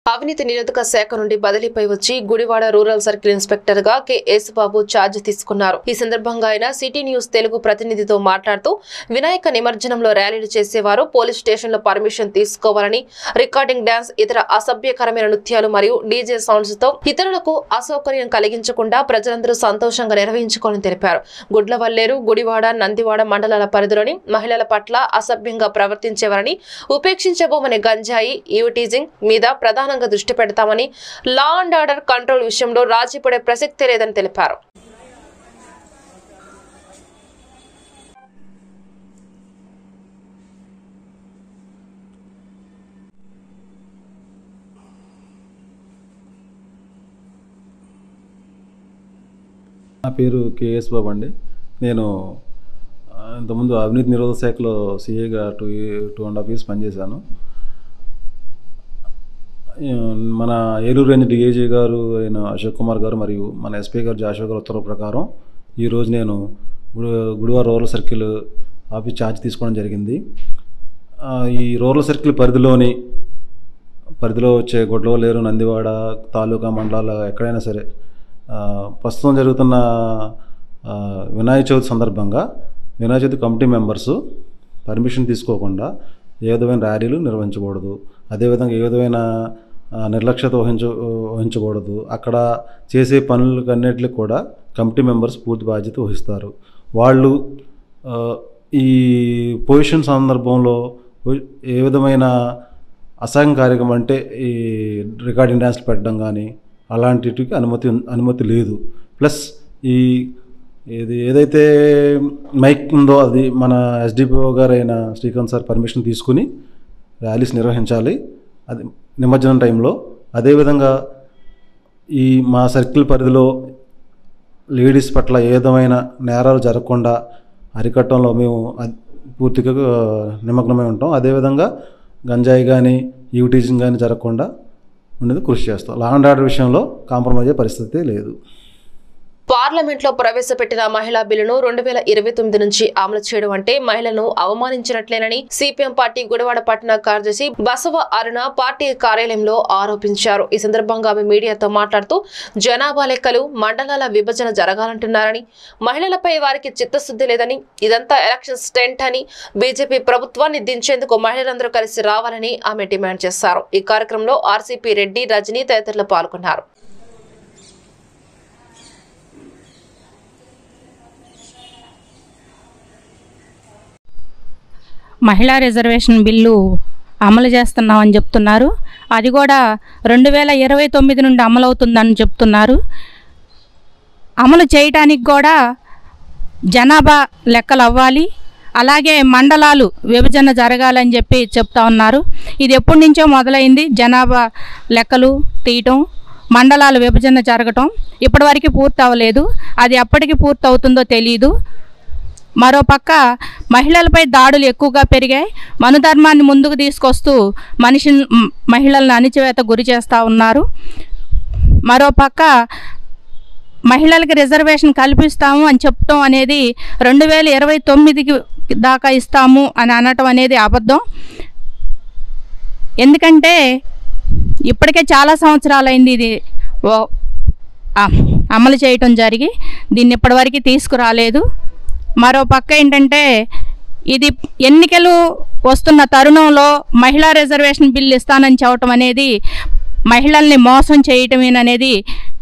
అవినీతి నిరోధక శాఖ నుండి బదిలీపై వచ్చి గుడివాడ రూరల్ సర్కిల్ ఇన్స్పెక్టర్ గా కె యేసుబాబు ఛార్జ్ తీసుకున్నారు ఈ సందర్భంగా ఆయన సిటీ న్యూస్ తెలుగు ప్రతినిధితో మాట్లాడుతూ వినాయక నిమజ్జనంలో ర్యాలీలు చేసేవారు పోలీస్ స్టేషన్ లో పర్మిషన్ తీసుకోవాలని రికార్డింగ్ డాన్స్ ఇతర అసభ్యకరమైన నృత్యాలు మరియు డీజే సౌండ్స్ తో ఇతరులకు అసౌకర్యం కలిగించకుండా ప్రజలందరూ సంతోషంగా నిర్వహించుకోవాలని తెలిపారు గుడ్లవల్లేరు గుడివాడ నందివాడ మండలాల పరిధిలోని మహిళల పట్ల అసభ్యంగా ప్రవర్తించేవారని ఉపేక్షించబోమనే గంజాయి ఈవిటీజింగ్ మీద ప్రధానంగా దృష్టి పెడతామని లా అండ్ ఆర్డర్ కంట్రోల్ విషయంలో రాజీ పడే ప్రసక్తే లేదని తెలిపారు నా పేరు కేఎస్ బాబు అండి నేను ఆ, ఇంతకుముందు అవినీతి నిరోధక శాఖలో సిఏగా two two and half years పనిచేశాను ఆ, మన ఏలూరు రేంజ్ డిఏజీ గారు అయిన అశోక్ కుమార్ గారు మరియు మన ఎస్పీ గారు జాషో గారు ఉత్తర్వుల ప్రకారం ఈరోజు నేను గుడి Gudivada rural circle office charge తీసుకోవడం జరిగింది ఆ, ఈ రూరల్ సర్కిల్ పరిధిలోని పరిధిలో వచ్చే గొడ్లవల్లేరు నందివాడ తాలూకా మండలాలు ఎక్కడైనా సరే ఆ, ప్రస్తుతం జరుగుతున్న ఆ, వినాయక చవితి సందర్భంగా Vinayaka Chavithi committee members permission తీసుకోకుండా ఏ విధమైన ర్యాలీలు నిర్వహించకూడదు అదేవిధంగా ఏ విధమైన ఆ, నిర్లక్ష్యత వహించ వహించకూడదు అక్కడ చేసే పనులకన్నిటికి కూడా కమిటీ మెంబర్స్ పూర్తి బాధ్యత వహిస్తారు వాళ్ళు ఆ, ఈ పొజిషన్ సందర్భంలో ఏ విధమైన అసహ్యం కార్యక్రమం అంటే ఈ రికార్డింగ్ డ్యాన్స్లు పెట్టడం కానీ అలాంటిటికి అనుమతి అనుమతి లేదు ప్లస్ ఈ ఇది ఏదైతే మైక్ ఉందో అది మన ఎస్డిపిఓ గారు అయిన శ్రీకాంత్ సార్ పర్మిషన్ తీసుకుని ర్యాలీస్ నిర్వహించాలి అది నిమజ్జనం టైంలో అదేవిధంగా ఈ మా సర్కిల్ పరిధిలో లేడీస్ పట్ల ఏ విధమైన నేరాలు జరగకుండా అరికట్టడంలో మేము అద్- పూర్తిగా నిమగ్నమై ఉంటాం అదేవిధంగా గంజాయి కానీ యూటీజింగ్ కానీ జరగకుండా ఉండేది కృషి చేస్తాం లా అండ్ ఆర్డర్ విషయంలో కాంప్రమైజ్ అయ్యే పరిస్థితి లేదు పార్లమెంట్ లో ప్రవేశపెట్టిన మహిళా బిల్లును రెండు వేల ఇరవై తొమ్మిది నుంచి అమలు చేయడం అంటే మహిళలను అవమానించినట్లేనని సిపిఎం పార్టీ గుడివాడ పట్టణ కార్యదర్శి బసవ అరుణ పార్టీ కార్యాలయంలో ఆరోపించారు ఈ సందర్భంగా ఆమె మీడియాతో మాట్లాడుతూ జనాభా లెక్కలు మండలాల విభజన జరగాలంటున్నారని మహిళలపై వారికి చిత్తశుద్ధి లేదని ఇదంతా ఎలక్షన్ స్టెంట్ అని బీజేపీ ప్రభుత్వాన్ని దించేందుకు మహిళలందరూ కలిసి రావాలని ఆమె డిమాండ్ చేశారు ఈ కార్యక్రమంలో ఆర్సీపీ రెడ్డి రజనీ తదితరులు పాల్గొన్నారు మహిళా రిజర్వేషన్ బిల్లు అమలు చేస్తున్నామని చెప్తున్నారు అది కూడా రెండు వేల ఇరవై తొమ్మిది నుండి అమలవుతుందని చెప్తున్నారు అమలు చేయటానికి కూడా జనాభా లెక్కలు అవ్వాలి అలాగే మండలాలు విభజన జరగాలని చెప్పి చెప్తా ఉన్నారు ఇది ఎప్పటి నుంచో మొదలైంది జనాభా లెక్కలు తీయటం మండలాల విభజన జరగటం ఇప్పటివరకు పూర్తి అవ్వలేదు అది ఎప్పటికి పూర్తి అవుతుందో తెలియదు మరోపక్క మహిళలపై దాడులు ఎక్కువగా పెరిగాయి మనుధర్మాన్ని ముందుకు తీసుకొస్తూ మనిషి మ్, మహిళలను అణిచివేత గురి చేస్తూ ఉన్నారు మరోపక్క మహిళలకి రిజర్వేషన్ కల్పిస్తాము అని చెప్పటం అనేది రెండు వేల ఇరవై తొమ్మిదికి దాకా ఇస్తాము అని అనటం అనేది అబద్ధం ఎందుకంటే ఇప్పటికే చాలా సంవత్సరాలైంది ఇది ఓ- ఆ- అమలు చేయటం జరిగి దీన్ని ఇప్పటివరకు తీసుకురాలేదు మరో పక్క ఏంటంటే ఇది ఎన్నికలు వస్తున్న తరుణంలో మహిళా రిజర్వేషన్ బిల్ ఇస్తానని చెప్పటం అనేది మహిళల్ని మోసం చేయటమేననేది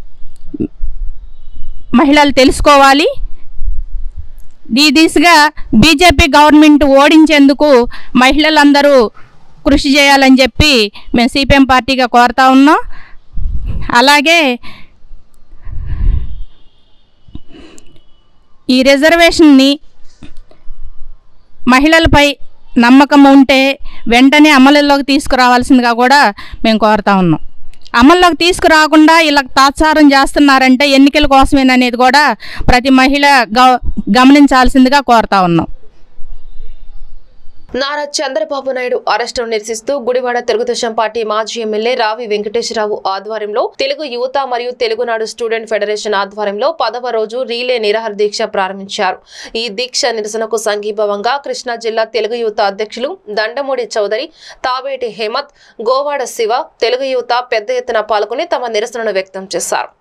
మహిళలు తెలుసుకోవాలి ఈ దిశగా బీజేపీ గవర్నమెంట్ ఓడించేందుకు మహిళలందరూ కృషి చేయాలని చెప్పి మేము సిపిఎం పార్టీగా కోరుతా ఉన్నాం అలాగే ఈ రిజర్వేషన్ని మహిళలపై నమ్మకం ఉంటే వెంటనే అమలులోకి తీసుకురావాల్సిందిగా కూడా మేము కోరుతా ఉన్నాం అమల్లోకి తీసుకురాకుండా ఇలా తాత్సారం చేస్తున్నారంటే ఎన్నికల కోసమేననేది కూడా ప్రతి మహిళ గ గమనించాల్సిందిగా కోరుతా ఉన్నాం నారా చంద్రబాబు నాయుడు అరెస్టును నిరసిస్తూ గుడివాడ తెలుగుదేశం పార్టీ మాజీ ఎమ్మెల్యే రావి వెంకటేశ్వరరావు ఆధ్వర్యంలో తెలుగు యువత మరియు తెలుగునాడు స్టూడెంట్ ఫెడరేషన్ ఆధ్వర్యంలో పదవ రోజు రీలే నిరాహార దీక్ష ప్రారంభించారు ఈ దీక్ష నిరసనకు సంఘీభావంగా కృష్ణా జిల్లా తెలుగు యువత అధ్యక్షులు దండమూడి చౌదరి తావేటి హేమత్ గోవాడ శివ తెలుగు యువత పెద్ద ఎత్తున పాల్గొని తమ నిరసనను వ్యక్తం చేశారు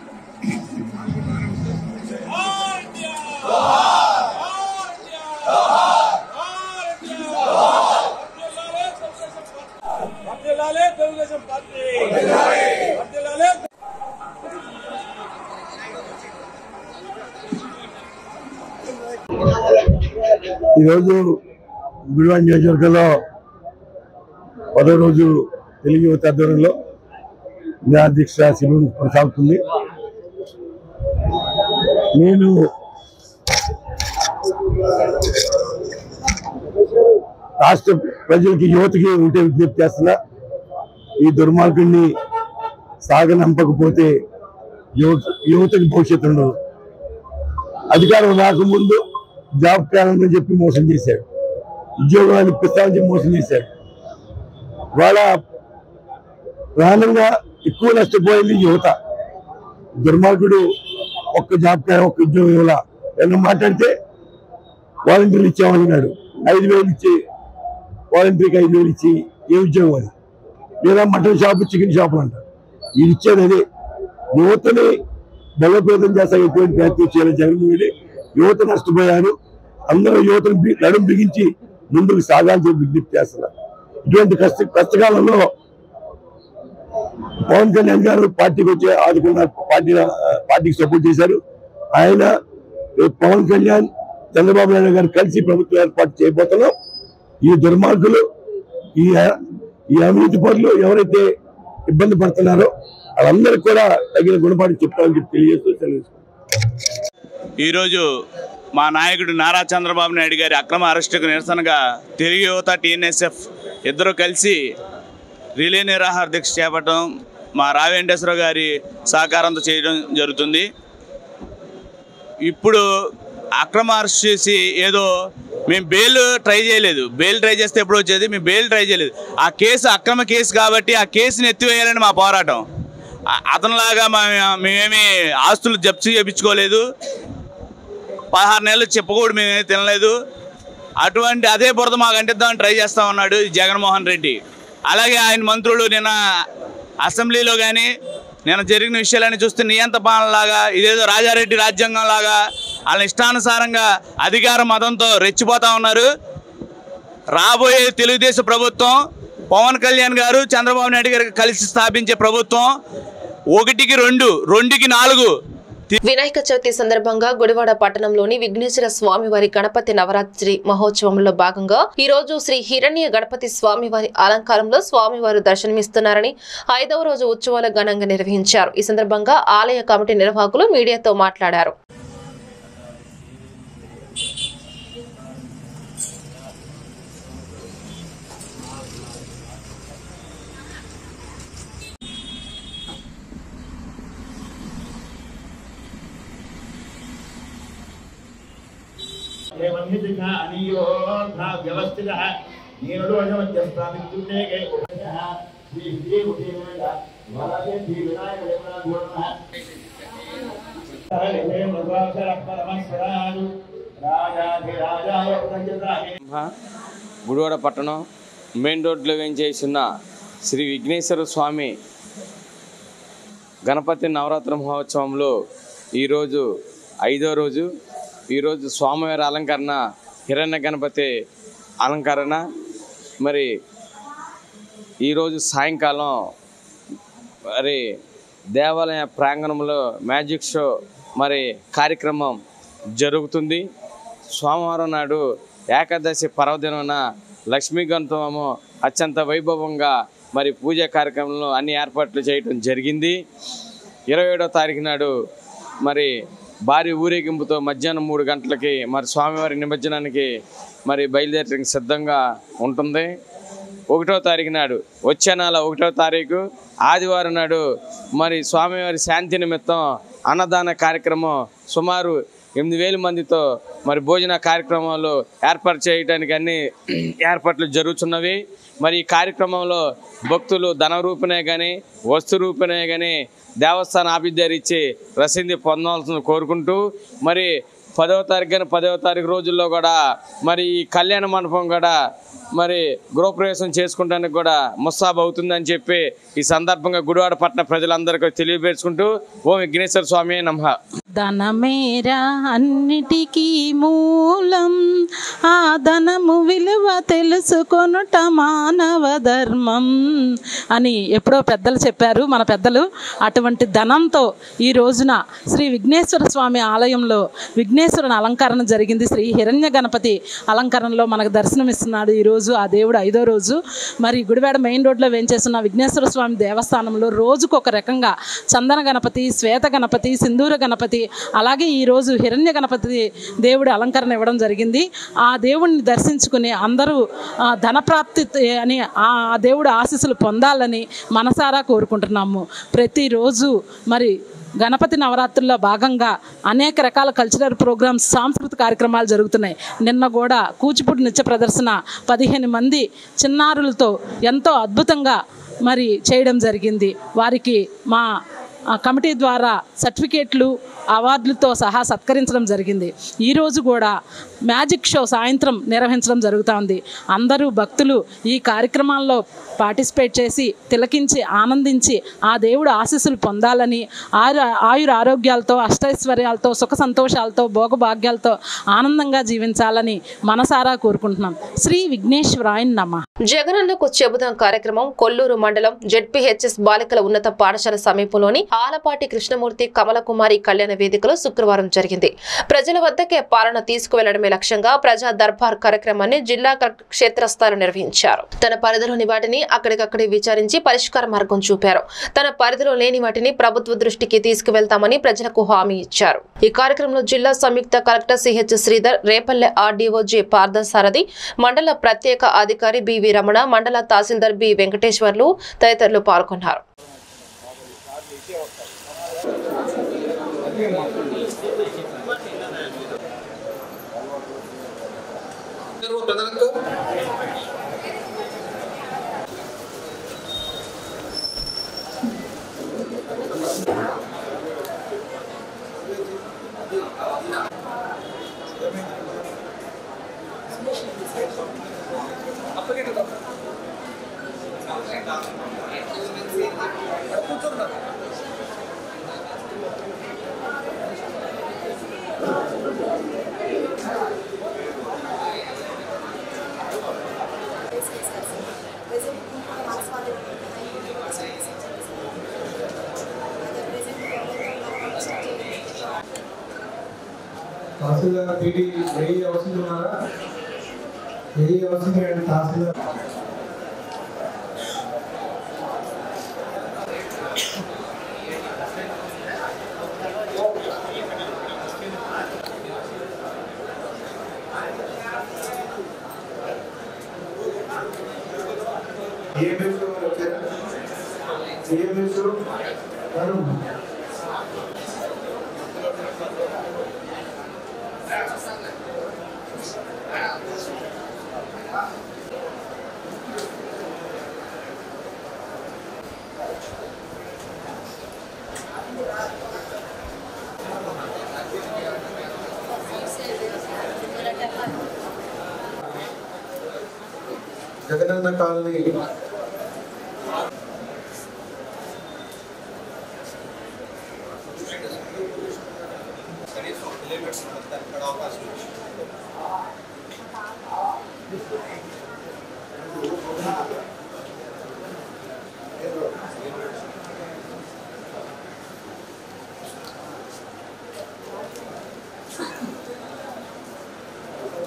వర్ధిల్లాలే తెలుగుదేశం పార్టీ వర్ధిల్లాలే ఈరోజు గుడివాడ నియోజకవర్గంలో పదో రోజు తెలుగు యువత ఆధ్వర్యంలో న్యాయాధీక్ష శిబిరం కొనసాగుతుంది నేను రాష్ట్ర ప్రజలకి యువతకి ఉంటే విజ్ఞప్తి చేస్తున్నా ఈ దుర్మార్గుడిని సాగనంపకపోతే యువత యువతకి భవిష్యత్తు ఉండదు అధికారం రాకముందు జాబ్ క్యాలెండర్ చెప్పి మోసం చేశాడు ఉద్యోగాలు ఇప్పిస్తామని చెప్పి మోసం చేశాడు వాళ్ళ ప్రాణంగా ఎక్కువ నష్టపోయింది యువత దుర్మార్గుడు ఒక్క జాబ్ క్యాలెండర్ ఒక్క ఉద్యోగం ఇవ్వాల ఏమన్నా మాట్లాడితే వాలంటీర్లు ఇచ్చామన్నాడు ఐదు వేలు ఇచ్చి వాలంటీర్కి ఐదు వేలు ఇచ్చి ఏ ఉద్యోగం అది లేదా మటన్ షాప్ చికెన్ షాపులు అంటారు ఇది ఇచ్చేది అదే యువతని బలోపేతం చేస్తా ఎటువంటి ప్రయత్నం చేయాలి జగన్మోహన్ రెడ్డి యువత నష్టపోయారు అందరూ యువతను బి- నడుం బిగించి ముందుకు సాగాలని చెప్పి విజ్ఞప్తి చేస్తున్నారు ఇటువంటి కష్ట కష్టకాలంలో పవన్ కళ్యాణ్ గారు పార్టీకి వచ్చి ఆదుకున్న పార్టీ పార్టీకి సపోర్ట్ చేశారు ఆయన రేపు పవన్ కళ్యాణ్ చంద్రబాబు నాయుడు గారు కలిసి ప్రభుత్వం ఏర్పాటు చేయబోతున్నాం ఈ దుర్మార్గులు ఈ ఈ అవినీతి పనులు ఎవరైతే ఇబ్బంది పడుతున్నారో వాళ్ళందరికీ కూడా తగిన గుణపాఠం చెప్తామని చెప్పి తెలియజేస్తూ సెలవు ఈరోజు మా నాయకుడు నారా చంద్రబాబు నాయుడు గారి అక్రమ అరెస్టుకు నిరసనగా తెలుగు యువత టీఎన్ఎస్ఎఫ్ ఇద్దరు కలిసి రిలే నిరాహార దీక్ష చేపట్టడం మా రావేంటేశ్వర గారి సహకారంతో చేయడం జరుగుతుంది ఇప్పుడు అక్రమ అరెస్ట్ చేసి ఏదో మేము బెయిల్ ట్రై చేయలేదు బెయిల్ ట్రై చేస్తే ఎప్పుడు వచ్చేది మేము బెయిల్ ట్రై చేయలేదు ఆ కేసు అక్రమ కేసు కాబట్టి ఆ కేసుని ఎత్తివేయాలని మా పోరాటం ఆ- అతనిలాగా మా మేమేమి ఆస్తులు జప్తు చేయించుకోలేదు పదహారు నెలలు చెప్పకూడదు మేమేమి తినలేదు అటువంటి అదే బురద మాకు అంటిద్దామని ట్రై చేస్తా ఉన్నాడు ఈ జగన్మోహన్ రెడ్డి అలాగే ఆయన మంత్రులు నిన్న అసెంబ్లీలో కానీ నిన్న జరిగిన విషయాలన్నీ చూస్తే నియంత పాలనలాగా ఇదేదో రాజారెడ్డి రాజ్యాంగం లాగా వాళ్ళ ఇష్టానుసారంగా అధికార మతంతో రెచ్చిపోతా ఉన్నారు రాబోయే తెలుగుదేశం ప్రభుత్వం పవన్ కళ్యాణ్ గారు చంద్రబాబు నాయుడు గారు కలిసి స్థాపించే ప్రభుత్వం ఒకటికి రెండు రెండుకి నాలుగు వినాయక చవితి సందర్భంగా గుడివాడ పట్టణంలోని విఘ్నేశ్వర స్వామి వారి గణపతి నవరాత్రి మహోత్సవంలో భాగంగా ఈ రోజు శ్రీ హిరణ్య గణపతి స్వామి వారి అలంకారంలో స్వామివారు దర్శనమిస్తున్నారని ఐదవ రోజు ఉత్సవాలు ఘనంగా నిర్వహించారు ఈ సందర్భంగా ఆలయ కమిటీ నిర్వాహకులు మీడియాతో మాట్లాడారు ఏమన్నిటిక అనియోధ వ్యవస్థిత నీరుడోజమధ్యస్థామిత్యున్నేకే శ్రీ శ్రీ ఉదయవేళ వరదే శ్రీ వినాయక దేవరాజునః పరమస్వరాజు రాజాధిరాజాయ ప్రజాయ గుడివాడ పట్టణం మెయిన్ రోడ్లో వేయించేసిన శ్రీ విఘ్నేశ్వర స్వామి గణపతి నవరాత్రి మహోత్సవంలో ఈరోజు ఐదో రోజు ఈరోజు స్వామివారి అలంకరణ హిరణ్య గణపతి అలంకరణ మరి ఈరోజు సాయంకాలం మరి దేవాలయ ప్రాంగణంలో మ్యాజిక్ షో మరి కార్యక్రమం జరుగుతుంది సోమవారం నాడు ఏకాదశి పర్వదినాన లక్ష్మీ గణపము అత్యంత వైభవంగా మరి పూజా కార్యక్రమంలో అన్ని ఏర్పాట్లు చేయడం జరిగింది ఇరవై ఏడో తారీఖు నాడు మరి భారీ ఊరేగింపుతో మధ్యాహ్నం మూడు గంటలకి మరి స్వామివారి నిమజ్జనానికి మరి బయలుదేరడానికి సిద్ధంగా ఉంటుంది ఒకటో తారీఖు నాడు వచ్చే నెల ఒకటో తారీఖు ఆదివారం నాడు మరి స్వామివారి శాంతి నిమిత్తం అన్నదాన కార్యక్రమం సుమారు ఎనిమిది వేల మందితో మరి భోజన కార్యక్రమాలు ఏర్పాటు చేయడానికి అన్ని ఏర్పాట్లు జరుగుతున్నవి మరి ఈ కార్యక్రమంలో భక్తులు ధన రూపనే కానీ వస్తు రూపనే కానీ దేవస్థాన ఆభిద్యాలు ఇచ్చి రసీదు పొందాల్సిన కోరుకుంటూ మరి పదవ తారీఖు కానీ పదవ తారీఖు రోజుల్లో కూడా మరి ఈ కళ్యాణ మండపం కూడా మరి గృహప్రవేశం చేసుకుంటానికి కూడా ముస్తాబ్ అవుతుందని చెప్పి ఈ సందర్భంగా గుడివాడ పట్టణ ప్రజలందరికీ తెలియపేర్చుకుంటూ ఓం విఘ్నేశ్వర స్వామి నమః ధనమేరా అన్నిటికీ మూలం ఆ ధనము విలువ తెలుసుకొనుట మానవ ధర్మం అని ఎప్పుడో పెద్దలు చెప్పారు మన పెద్దలు అటువంటి ధనంతో ఈ రోజున శ్రీ విఘ్నేశ్వర స్వామి ఆలయంలో విఘ్నేశ్వరుని అలంకరణ జరిగింది శ్రీ హిరణ్య గణపతి అలంకరణలో మనకు దర్శనమిస్తున్నాడు ఈరోజు ఆ దేవుడు ఐదో రోజు మరి గుడివాడ మెయిన్ రోడ్లో వేంచేస్తున్న విఘ్నేశ్వర స్వామి దేవస్థానంలో రోజుకు ఒక రకంగా చందన గణపతి శ్వేత గణపతి సింధూర గణపతి అలాగే ఈరోజు హిరణ్య గణపతి దేవుడి అలంకరణ ఇవ్వడం జరిగింది ఆ దేవుడిని దర్శించుకుని అందరూ ఆ, ధనప్రాప్తి అని ఆ ఆ దేవుడి ఆశీస్సులు పొందాలని మనసారా కోరుకుంటున్నాము ప్రతిరోజు మరి గణపతి నవరాత్రుల్లో భాగంగా అనేక రకాల కల్చరల్ ప్రోగ్రామ్స్ సాంస్కృతిక కార్యక్రమాలు జరుగుతున్నాయి నిన్న కూడా కూచిపూడి నృత్య ప్రదర్శన పదిహేను మంది చిన్నారులతో ఎంతో అద్భుతంగా మరి చేయడం జరిగింది వారికి మా ఆ కమిటీ ద్వారా సర్టిఫికేట్లు అవార్డులతో సహా సత్కరించడం జరిగింది ఈరోజు కూడా మ్యాజిక్ షో సాయంత్రం నిర్వహించడం జరుగుతోంది అందరూ భక్తులు ఈ కార్యక్రమాల్లో పార్టిసిపేట్ చేసి తిలకించి ఆనందించి ఆ దేవుడు ఆశీస్సులు పొందాలని ఆరు ఆయుర ఆరోగ్యాలతో అష్టైశ్వర్యాలతో సుఖ సంతోషాలతో భోగభాగ్యాలతో ఆనందంగా జీవించాలని మనసారా కోరుకుంటున్నాం శ్రీ విఘ్నేశ్వరాయ నమ జగనన్నకు చెబుదాం కార్యక్రమం కొల్లూరు మండలం జెడ్పీహెచ్ఎస్ బాలికల ఉన్నత పాఠశాల సమీపంలోని ఆలపాటి కృష్ణమూర్తి కమలకుమారి కళ్యాణ వేదికలో శుక్రవారం జరిగింది ప్రజల వద్దకే పాలన తీసుకువెళ్లడమే లక్ష్యంగా ప్రజా దర్బార్ కార్యక్రమాన్ని జిల్లా కలెక్టర్ క్షేత్రస్థాయిలో నిర్వహించారు తన పరిధిలోని వాటిని అక్కడికక్కడే విచారించి పరిష్కార మార్గం చూపారు తన పరిధిలో లేని వాటిని ప్రభుత్వ దృష్టికి తీసుకువెళ్తామని ప్రజలకు హామీ ఇచ్చారు ఈ కార్యక్రమంలో జిల్లా సంయుక్త collector CH Sridhar Repalle RDO J Parthasarathi మండల ప్రత్యేక అధికారి బివి రమణ మండల తహసీల్దార్ బి వెంకటేశ్వర్లు తదితరులు పాల్గొన్నారు తహసీల్దార్ టీడీ ఏ అవసరం ఉన్నారా ఏ అవసరం లేదండి తహసీల్దార్ ఏఎంఎస్ వచ్చారా ఏఎంఎస్ వరుణ్ జగనన్న కాలనీ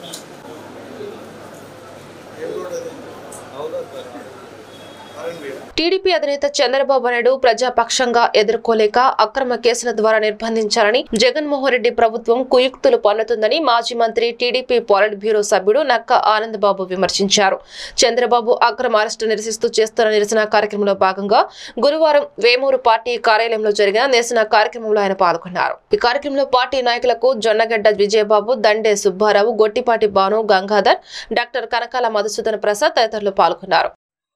అవునా టీడీపీ అధినేత చంద్రబాబు నాయుడు ప్రజాపక్షంగా ఎదుర్కోలేక అక్రమ కేసుల ద్వారా నిర్బంధించాలని జగన్మోహన్ రెడ్డి ప్రభుత్వం కుయుక్తులు పన్నుతుందని మాజీ మంత్రి టీడీపీ పాలిట్ బ్యూరో సభ్యుడు నక్క ఆనందబాబు విమర్శించారు చంద్రబాబు అక్రమ అరెస్టు నిరసిస్తూ చేస్తున్న నిరసన కార్యక్రమంలో భాగంగా గురువారం వేమూరు పార్టీ కార్యాలయంలో జరిగిన నిరసన కార్యక్రమంలో ఆయన పాల్గొన్నారు ఈ కార్యక్రమంలో పార్టీ నాయకులకు జొన్నగడ్డ విజయబాబు దండే సుబ్బారావు గొట్టిపాటి భాను గంగాధర్ డాక్టర్ కనకాల మధుసూదన ప్రసాద్ తదితరులు పాల్గొన్నారు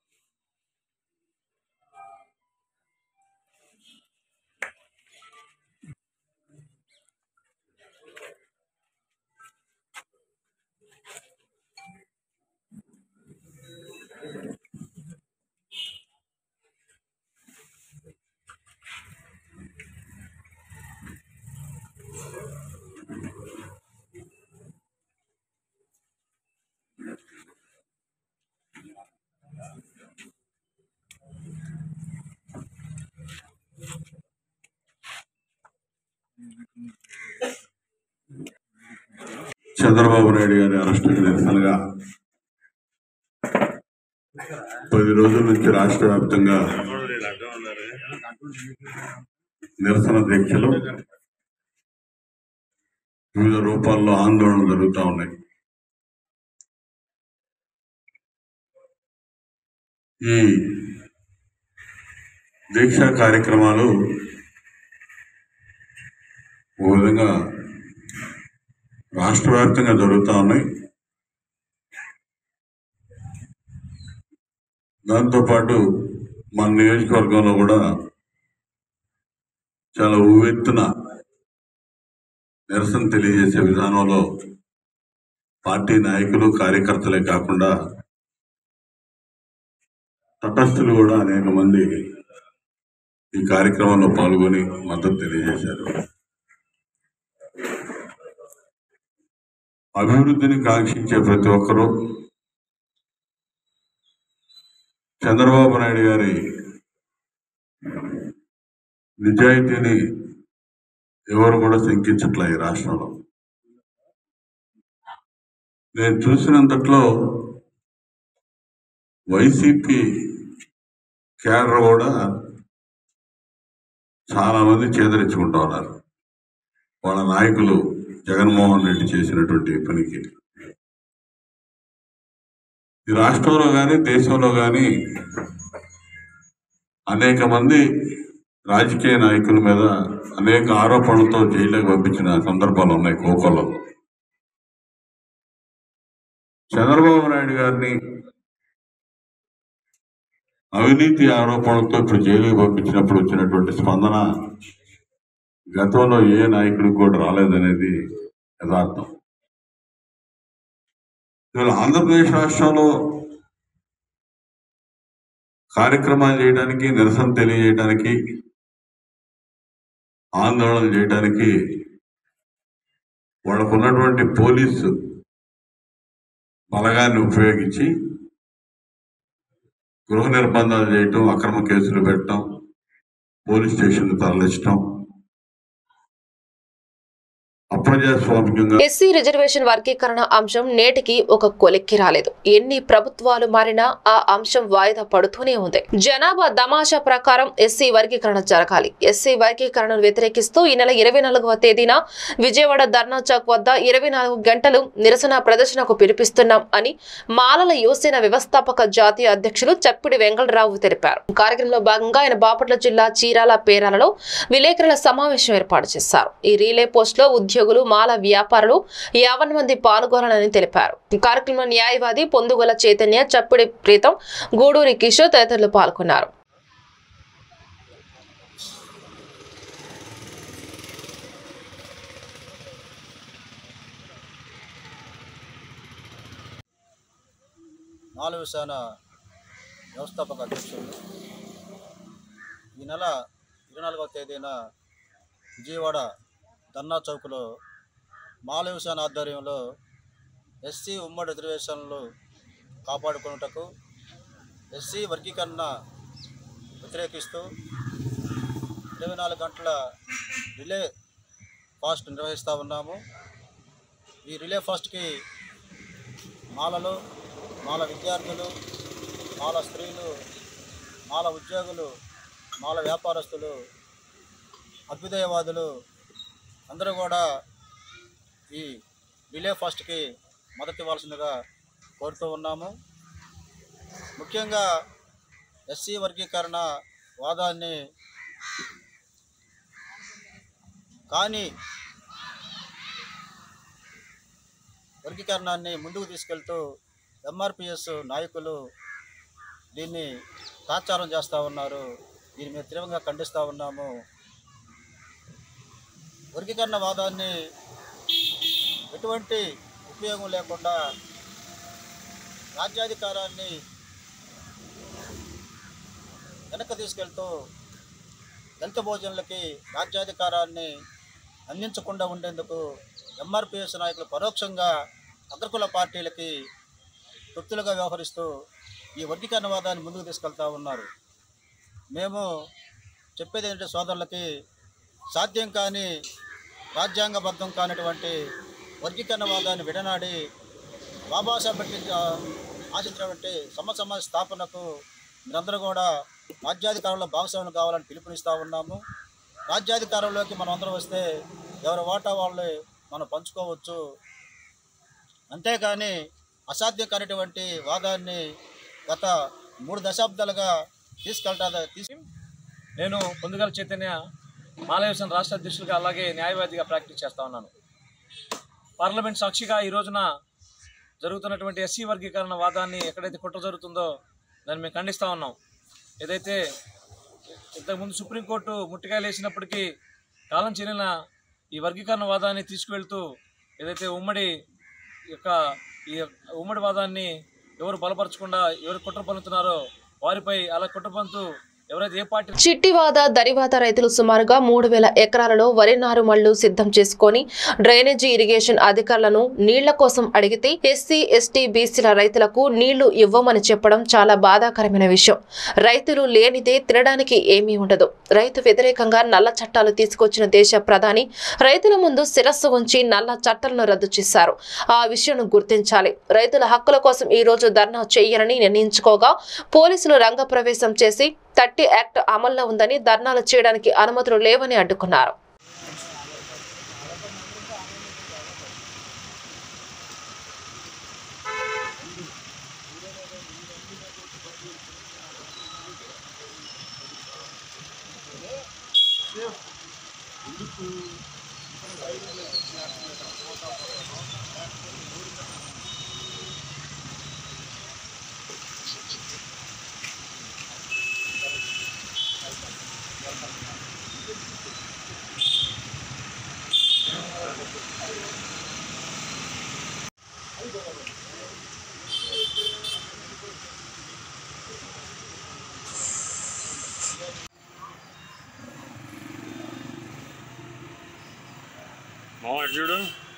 చంద్రబాబు నాయుడు గారి అరెస్టుకు నిరసనగా పది రోజుల నుంచి రాష్ట్ర వ్యాప్తంగా నిరసన దీక్షలు వివిధ రూపాల్లో ఆందోళనలు జరుగుతూ ఉన్నాయి ఈ దీక్షా కార్యక్రమాలు ఓ విధంగా రాష్ట్ర వ్యాప్తంగా జరుగుతూ ఉన్నాయి దాంతోపాటు మన నియోజకవర్గంలో కూడా చాలా ఉవ్వెత్తున నిరసన తెలియజేసే విధానంలో పార్టీ నాయకులు కార్యకర్తలే కాకుండా తటస్థులు కూడా అనేక మంది ఈ కార్యక్రమంలో పాల్గొని మద్దతు తెలియజేశారు అభివృద్ధిని కాంక్షించే ప్రతి ఒక్కరూ చంద్రబాబు నాయుడు గారి నిజాయితీని ఎవరు కూడా శంకించట్లే ఈ రాష్ట్రంలో నేను చూసినంతట్లో వైసీపీ క్యాడర్ కూడా చాలా మంది చేదరించుకుంటా ఉన్నారు వాళ్ళ నాయకులు జగన్మోహన్ రెడ్డి చేసినటువంటి పనికి ఈ రాష్ట్రంలో కానీ దేశంలో కానీ అనేక మంది రాజకీయ నాయకుల మీద అనేక ఆరోపణలతో జైలుకి పంపించిన సందర్భాలు ఉన్నాయి కోకోలో చంద్రబాబు నాయుడు గారిని అవినీతి ఆరోపణలతో ఇప్పుడు జైలుకి పంపించినప్పుడు వచ్చినటువంటి స్పందన గతంలో ఏ నాయకుడికి కూడా రాలేదనేది యథార్థం ఇవాళ ఆంధ్రప్రదేశ్ రాష్ట్రంలో కార్యక్రమాలు చేయడానికి నిరసన తెలియజేయడానికి ఆందోళన చేయడానికి వాళ్ళకు ఉన్నటువంటి పోలీసు బలగాన్ని ఉపయోగించి గృహ నిర్బంధాలు చేయటం అక్రమ కేసులు పెట్టడం పోలీస్ స్టేషన్ తరలించడం అప్రజాస్వామికంగా ఎస్సీ రిజర్వేషన్ వర్గీకరణ అంశం నేటికి ఒక కొలిక్కి రాలేదు ఎన్ని ప్రభుత్వాలు మారినా ఆ అంశం వాయిదా పడుతూనే ఉంది జనాభా దమాషా ప్రకారం ఎస్సీ వర్గీకరణ జరగాలి ఎస్సీ వర్గీకరణను వ్యతిరేకిస్తూ ఈ నెల ఇరవై నాలుగవ తేదీన విజయవాడ ధర్నా చౌక్ వద్ద ఇరవై నాలుగు గంటలు నిరసన ప్రదర్శనకు పిలిపిస్తున్నాం అని మాలల యువసేన వ్యవస్థాపక జాతీయ అధ్యక్షులు చప్పిడి వెంకటరావు తెలిపారు కార్యక్రమంలో భాగంగా ఆయన బాపట్ల జిల్లా చీరాల పేరాలలో విలేకరుల సమావేశం ఏర్పాటు చేశారు ఈ రీలే పోస్ట్ లో ఉద్యోగులు మాల వ్యాపారులు యావన్ మంది పాల్గొనాలని తెలిపారు ఈ కార్యక్రమంలో న్యాయవాది పొందుగోల చైతన్య చప్పిడి ప్రీతం గూడూరి కిషోర్ తదితరులు పాల్గొన్నారు మాలవ సేన వ్యవస్థాపక అధ్యక్షుడు ఈ నెల ఇరవై నాలుగవ తేదీన విజయవాడ ధర్నా చౌక్లో మాలవ సేన ఆధ్వర్యంలో ఎస్సీ ఉమ్మడి రిజర్వేషన్లు కాపాడుకొనుటకు ఎస్సీ వర్గీకరణ వ్యతిరేకిస్తూ ఇరవై నాలుగు గంటల రిలే ఫాస్ట్ నిర్వహిస్తూ ఉన్నాము ఈ రిలే ఫాస్ట్కి మాలలు మాల విద్యార్థులు మాల స్త్రీలు మాల ఉద్యోగులు మాల వ్యాపారస్తులు అభ్యుదయవాదులు అందరూ కూడా ఈ రిలే ఫస్ట్కి మద్దతు ఇవ్వాల్సిందిగా కోరుతూ ఉన్నాము ముఖ్యంగా ఎస్సీ వర్గీకరణ వాదాన్ని కానీ వర్గీకరణాన్ని ముందుకు తీసుకెళ్తూ ఎంఆర్పిఎస్ నాయకులు దీన్ని తాత్సారం చేస్తూ ఉన్నారు దీని మీద తీవ్రంగా ఖండిస్తూ ఉన్నాము వర్గీకరణ వాదాన్ని ఎటువంటి ఉపయోగం లేకుండా రాజ్యాధికారాన్ని వెనక్కి తీసుకెళ్తూ దళిత భోజనులకి రాజ్యాధికారాన్ని అందించకుండా ఉండేందుకు ఎంఆర్పిఎస్ నాయకులు పరోక్షంగా అగ్రకుల పార్టీలకి తొత్తులుగా వ్యవహరిస్తూ ఈ వర్గీకరణవాదాన్ని ముందుకు తీసుకెళ్తా ఉన్నారు మేము చెప్పేది ఏంటంటే సోదరులకి సాధ్యం కాని రాజ్యాంగబద్ధం కానిటువంటి వర్గీకరణవాదాన్ని విడనాడి బాబాసాహెబ్ పెట్టించ ఆశించినటువంటి సమ సమాజ స్థాపనకు మీరందరూ కూడా రాజ్యాధికారంలో భాగస్వాములు కావాలని పిలుపునిస్తూ ఉన్నాము రాజ్యాధికారంలోకి మనం అందరం వస్తే ఎవరి వాటా వాళ్ళు మనం పంచుకోవచ్చు అంతేకాని అసాధ్యం కానిటువంటి వాదాన్ని గత మూడు దశాబ్దాలుగా తీసుకెళ్తా తీసు నేను పొందుగల చైతన్య మాలయవసన్ రాష్ట్ర అధ్యక్షులుగా అలాగే న్యాయవాదిగా ప్రాక్టీస్ చేస్తా ఉన్నాను పార్లమెంట్ సాక్షిగా ఈ రోజున జరుగుతున్నటువంటి ఎస్సీ వర్గీకరణ వాదాన్ని ఎక్కడైతే కుట్ర జరుగుతుందో దాన్ని మేము ఖండిస్తూ ఉన్నాం ఏదైతే ఇంతకుముందు సుప్రీంకోర్టు ముట్టికాయలు వేసినప్పటికీ కాలం చెల్లిన ఈ వర్గీకరణ వాదాన్ని తీసుకువెళ్తూ ఏదైతే ఉమ్మడి యొక్క ఈ ఉమ్మడి వాదాన్ని ఎవరు బలపరచకుండా ఎవరు కుట్ర పన్నుతున్నారో వారిపై అలా కుట్ర పన్నుతూ ఎవరైతే ఏ పార్టీ చిట్టివాద దరివాద రైతులు సుమారుగా మూడు వేల ఎకరాలలో వరి నారుమళ్లు సిద్ధం చేసుకొని డ్రైనేజీ ఇరిగేషన్ అధికారులను నీళ్ల కోసం అడిగితే ఎస్సీ ఎస్టీ బీసీల రైతులకు నీళ్లు ఇవ్వమని చెప్పడం చాలా బాధాకరమైన విషయం రైతులు లేనిదే తినడానికి ఏమీ ఉండదు రైతు వ్యతిరేకంగా నల్ల చట్టాలు తీసుకొచ్చిన దేశ ప్రధాని రైతుల ముందు శిరస్సు ఉంచి నల్ల చట్టాలను రద్దు చేశారు ఆ విషయం గుర్తించాలి రైతుల హక్కుల కోసం ఈ రోజు ధర్నా చేయాలని నిర్ణయించుకోగా పోలీసులు రంగప్రవేశం చేసి థర్టీ యాక్ట్ అమల్లో ఉందని ధర్నాలు చేయడానికి అనుమతులు లేవని అడ్డుకున్నారు చూడు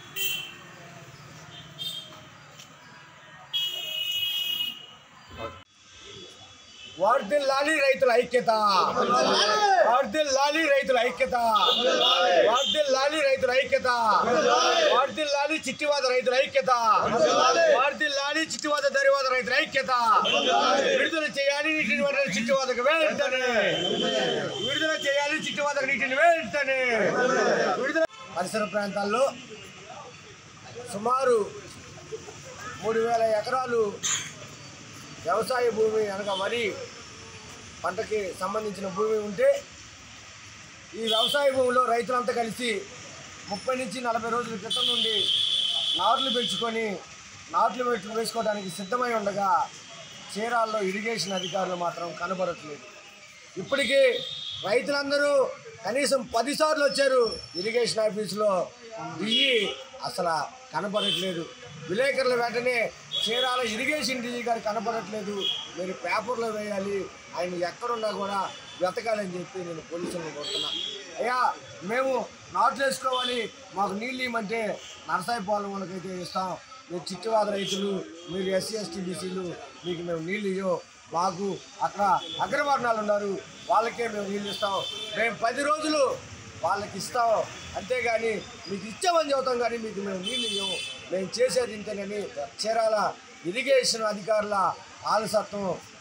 వర్ధిల్లాలి రైతుల ఐక్యత వర్ధిల్లాలి రైతుల ఐక్యత వర్ధిల్లాలి రైతుల ఐక్యత వర్ధిల్లాలి చిట్టివాద రైతుల ఐక్యత వర్ధిల్లాలి చిట్టివాద దరివాద రైతుల ఐక్యత విడుదల చేయాలి నీటిని వెంటనే చిట్టివాదకు వెంటనే విడుదల చేయాలి చిట్టివాదకు నీటిని వెంటనే విడుదల పరిసర ప్రాంతాల్లో సుమారు మూడు వేల ఎకరాలు వ్యవసాయ భూమి అనగా వరి పంటకి సంబంధించిన భూమి ఉంటే ఈ వ్యవసాయ భూమిలో రైతులంతా కలిసి ముప్పై నుంచి నలభై రోజుల క్రితం నుండి నాట్లు పెంచుకొని నాట్లు పెట్టు వేసుకోవడానికి సిద్ధమై ఉండగా చీరాల్లో ఇరిగేషన్ అధికారులు మాత్రం కనబడట్లేదు ఇప్పటికీ రైతులందరూ కనీసం పదిసార్లు వచ్చారు ఇరిగేషన్ ఆఫీసులో దిగి అసలు కనపడట్లేదు విలేకరుల వెంటనే చీరాల ఇరిగేషన్ డీజీ గారు కనపడట్లేదు మీరు పేపర్లో వేయాలి ఆయన ఎక్కడున్నా కూడా వెతకాలని చెప్పి నేను పోలీసులను కోరుతున్నా అయ్యా మేము నాట్లు వేసుకోవాలి మాకు నీళ్ళు ఇవ్వమంటే నరసాయి పాలు వాళ్ళకైతే ఇస్తాం మీరు చిట్టువాద రైతులు మీరు ఎస్సీ ఎస్టీ బీసీలు మీకు మేము నీళ్ళు ఇవ్వం మాకు అక్కడ అగ్రవర్ణాలు ఉన్నారు వాళ్ళకే మేము నీళ్ళు ఇస్తాం మేము పది రోజులు వాళ్ళకి ఇస్తాం అంతేగాని మీకు ఇచ్చామని చెబుతాం కానీ మీకు మేము నీళ్ళు ఇవ్వము మేము చేసేది ఇంతేనని చీరాల ఇరిగేషన్ అధికారుల ఆలసత్వం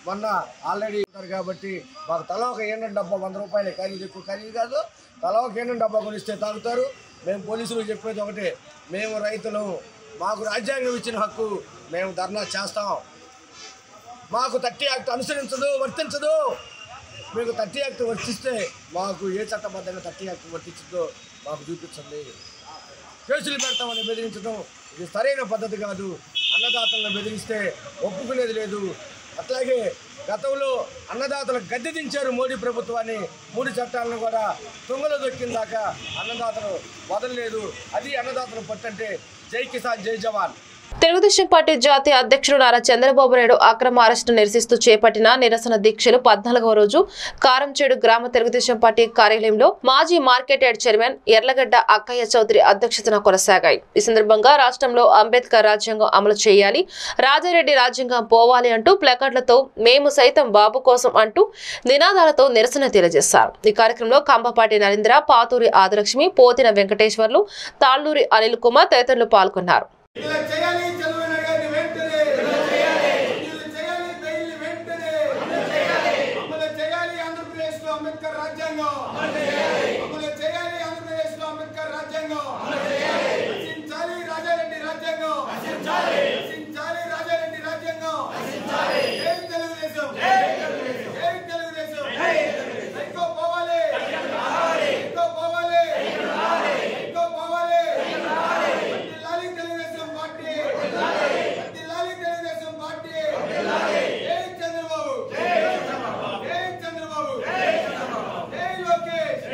మొన్న ఆల్రెడీ ఉంటారు కాబట్టి మాకు తల ఒక ఏంటంటే డబ్బా వంద రూపాయలు ఖరీదు ఎక్కువ ఖరీదు కాదు తల ఒక ఏంటంటే డబ్బా కొనిస్తే తాగుతారు మేము పోలీసులు చెప్పేది ఒకటే మేము రైతులు మాకు రాజ్యాంగం ఇచ్చిన హక్కు మేము ధర్నా చేస్తాం మాకు థర్టీ యాక్ట్ అనుసరించదు వర్తించదు మీకు థర్టీ యాక్ట్ వర్తిస్తే మాకు ఏ చట్టబద్ధంగా థర్టీ యాక్ట్ వర్తించదో మాకు చూపించండి కేసులు పెడతామని బెదిరించడం ఇది సరైన పద్ధతి కాదు అన్నదాతలను బెదిరిస్తే ఒప్పుకునేది లేదు అట్లాగే గతంలో అన్నదాతలు గద్దె దించారు మోడీ ప్రభుత్వాన్ని మూడు చట్టాలను కూడా తుంగలో దొక్కిన దాకా అన్నదాతలు వదలలేదు అది అన్నదాతలు పట్టంటే జై కిసాన్ జై జవాన్ తెలుగుదేశం పార్టీ జాతీయ అధ్యక్షుడు నారా చంద్రబాబు నాయుడు అక్రమ అరెస్టు నిరసిస్తూ చేపట్టిన నిరసన దీక్షలు పద్నాలుగవ రోజు కారంచేడు గ్రామ తెలుగుదేశం పార్టీ కార్యాలయంలో మాజీ మార్కెట్ యార్డ్ చైర్మన్ ఎర్లగడ్డ అక్కయ్య చౌదరి అధ్యక్షతన కొనసాగాయి ఈ సందర్భంగా రాష్ట్రంలో అంబేద్కర్ రాజ్యాంగం అమలు చేయాలి రాజారెడ్డి రాజ్యాంగం పోవాలి అంటూ ప్లకార్డులతో మేము సైతం బాబు కోసం అంటూ నినాదాలతో నిరసన తెలియజేశారు ఈ కార్యక్రమంలో కంబపాటి నరేంద్ర పాతూరి ఆదిలక్ష్మి పోతిన వెంకటేశ్వర్లు తాళ్లూరి అనిల్ కుమార్ తదితరులు పాల్గొన్నారు ఇలా చేయాలి చంద్రబాబు గారిని వెంటనే ఇలా చేయాలి బెయిల్ వెంటనే అమలు చేయాలి ఆంధ్రప్రదేశ్ లో అంబేద్కర్ రాజ్యాంగం అమలు చేయాలి ఆంధ్రప్రదేశ్ లో అంబేద్కర్ రాజ్యాంగం రచించాలి రాజారెడ్డి రాజ్యాంగం రచించాలి రాజారెడ్డి రాజ్యాంగం జై తెలుగుదేశం జై తెలుగుదేశం ఎక్కువ పోవాలి ఎక్కువ పోవాలి ఎక్కువ పోవాలి వర్ధిల్లాలి తెలుగుదేశం పార్టీ వర్ధిల్లాలి తెలుగుదేశం పార్టీ జై చంద్రబాబు జై చంద్రబాబు జై లోకేష్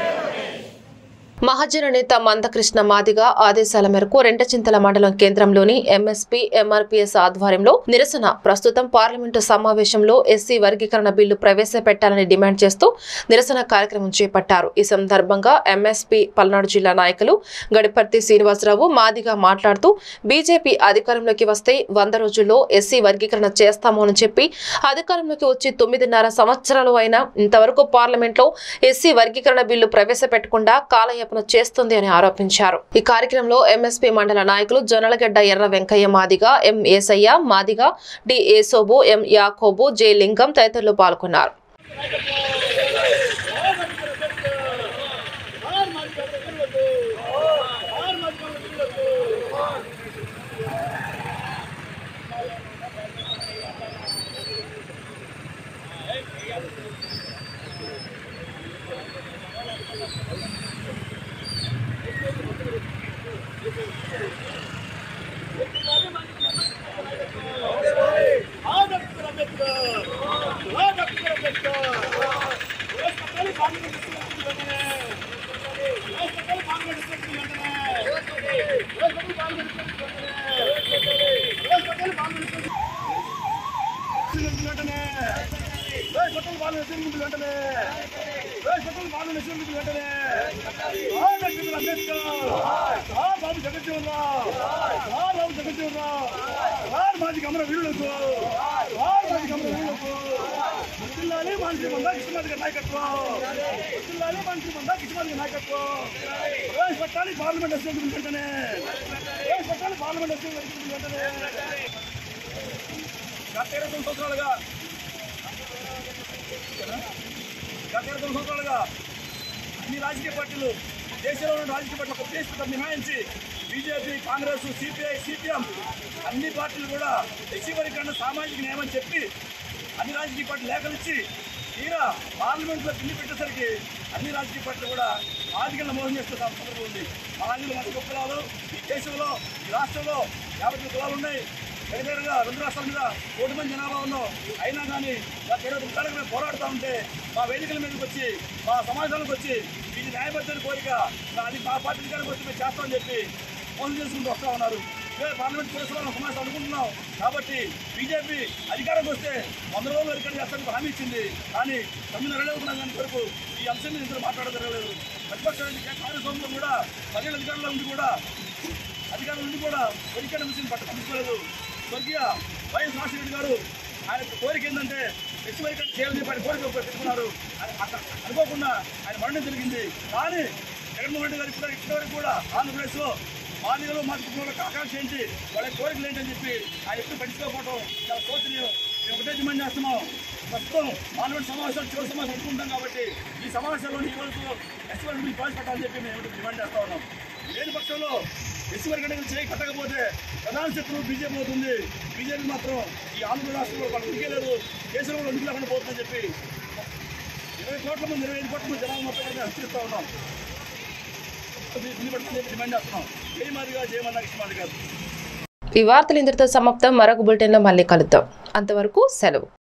మహాజన నేత మందకృష్ణ మాదిగ ఆదేశాల మేరకు రెంటచింతల మండలం కేంద్రంలోని ఎంఎస్పీ ఎంఆర్పీఎస్ ఆధ్వర్యంలో నిరసన ప్రస్తుతం పార్లమెంటు సమావేశంలో ఎస్సీ వర్గీకరణ బిల్లు ప్రవేశపెట్టాలని డిమాండ్ చేస్తూ నిరసన కార్యక్రమం చేపట్టారు ఈ సందర్భంగా ఎంఎస్పీ పల్నాడు జిల్లా నాయకులు గడిపర్తి శ్రీనివాసరావు మాదిగ మాట్లాడుతూ బీజేపీ అధికారంలోకి వస్తే వంద రోజుల్లో ఎస్సీ వర్గీకరణ చేస్తాము అని చెప్పి అధికారంలోకి వచ్చి తొమ్మిదిన్నర సంవత్సరాలు అయినా ఇంతవరకు పార్లమెంట్లో ఎస్సీ వర్గీకరణ బిల్లు ప్రవేశపెట్టకుండా కాలయాపన చేస్తుంది అని ఆరోపించారు ఈ కార్యక్రమంలో ఎంఎస్పీ మండల నాయకులు Jonnalagadda Erra Venkaiah Madiga M Esayya Madiga D Esobu M Yakobu J లింగం తదితరులు పాల్గొన్నారు మాజీ కమర వీరులకు మాజీ కమర వీరులకు జిల్లాలే మనిషి మందా కిష్మాదిగా నాయకత్వం జిల్లాలే మనిషి మందా కిష్మాదిగా నాయకత్వం ప్రవేశపెట్టాలి పార్లమెంట్ అసెంబ్లీ వెంటనే ప్రవేశపెట్టాలి పార్లమెంట్ అసెంబ్లీ వెంటనే గత ఇరవై తొమ్మిది సంవత్సరాలుగా గత ఇరవై తొమ్మిది సంవత్సరాలుగా అన్ని రాజకీయ పార్టీలు దేశంలో ఉన్న రాజకీయ పార్టీలు ఒక దేశం మినహాయించి బీజేపీ కాంగ్రెస్ సిపిఐ సిపిఎం అన్ని పార్టీలు కూడా ఎస్సీ వర్గీకరణ సామాజిక న్యాయం అని చెప్పి అన్ని రాజకీయ పార్టీలు లేఖలు ఇచ్చి తీరా పార్లమెంట్లో బిల్లు పెట్టేసరికి అన్ని రాజకీయ పార్టీలు కూడా ఆదికల్ని మోసం చేస్తున్న సందర్భం ఉంది ఆదిలు మన కులాలు ఈ దేశంలో ఈ రాష్ట్రంలో యాభై తొమ్మిది కులాలు ఉన్నాయి వేరువేరుగా రెండు రాష్ట్రాల మీద కోటి మంది జనాభా ఉన్నాం అయినా కానీ గత ఇరవై తొమ్మిది మేము పోరాడుతూ ఉంటే మా వేదికల మీదకి వచ్చి మా సమాజానికి వచ్చి ఇది న్యాయబద్ధమైన కోరిక అది మా పార్టీ అధికారికి వచ్చి మేము చేస్తామని చెప్పి మోసం చేసుకుంటూ వస్తూ ఉన్నారు ఇదే పార్లమెంట్ చేస్తున్నాం సమాజం అనుకుంటున్నాం కాబట్టి బీజేపీ అధికారంకి వస్తే వంద రోజులు అధికారం చేస్తానికి హామీ ఇచ్చింది కానీ తొమ్మిది నెలలు దాని వరకు ఈ అంశం మీద ఇందులో మాట్లాడగలలేదు ప్రతిపక్ష కాంగ్రెస్ హోంలో కూడా పదిహేడు అధికారంలో ఉండి కూడా అధికారుల నుండి కూడా ఎన్నికల మిషన్ పట్టుకోలేదు స్వర్గీయ వైఎస్ రాజశేఖర గారు ఆయన కోరిక ఏంటంటే ఎటువంటి చేయాలని చెప్పి ఆయన కోరిక పెట్టుకున్నారు ఆయన అట్లా అనుకోకుండా ఆయన మరణం జరిగింది కానీ జగన్మోహన్ రెడ్డి గారు ఇప్పుడు ఇప్పటివరకు కూడా ఆంధ్రప్రదేశ్లో మాదిగలు మా కుటుంబంలో ఆకాంక్ష ఏంటి వాళ్ళ కోరికలు ఏంటని చెప్పి ఆయన ఎప్పుడు పట్టించుకోకపోవడం చాలా శోచనీయం మేము ఒకటే డిమాండ్ చేస్తున్నాం ప్రస్తుతం పార్లమెంట్ సమావేశాలు చివరి సమావేశం అనుకుంటాం కాబట్టి ఈ సమావేశాల్లో ఈ వరకు ఎస్సీ వర్గం బిల్ ప్రవేశపెట్టాలని చెప్పి మేము ఒకటి డిమాండ్ చేస్తా ఉన్నాం లేని పక్షంలో ఎస్సీ వర్గం చేయి కట్టకపోతే ప్రధాన శత్రువు బీజేపీ అవుతుంది బీజేపీ మాత్రం ఈ ఆంధ్ర రాష్ట్రంలో వాళ్ళు ఉడికే లేదు దేశంలో కూడా ఉనికి లేకుండా పోతుందని చెప్పి ఇరవై కోట్ల మంది ఇరవై ఐదు కోట్ల మంది జనాలు మొత్తం కూడా మేము హెచ్చరిస్తా ఉన్నాం దీన్ని పట్టుకుని చెప్పి డిమాండ్ చేస్తున్నాం జై మాదిగా జయమన్నా కృష్ణ గారు ఈ వార్తలు ఇంతటితో సమాప్తం మరొక బులెటిన్లో మళ్ళీ కలుద్దాం అంతవరకు సెలవు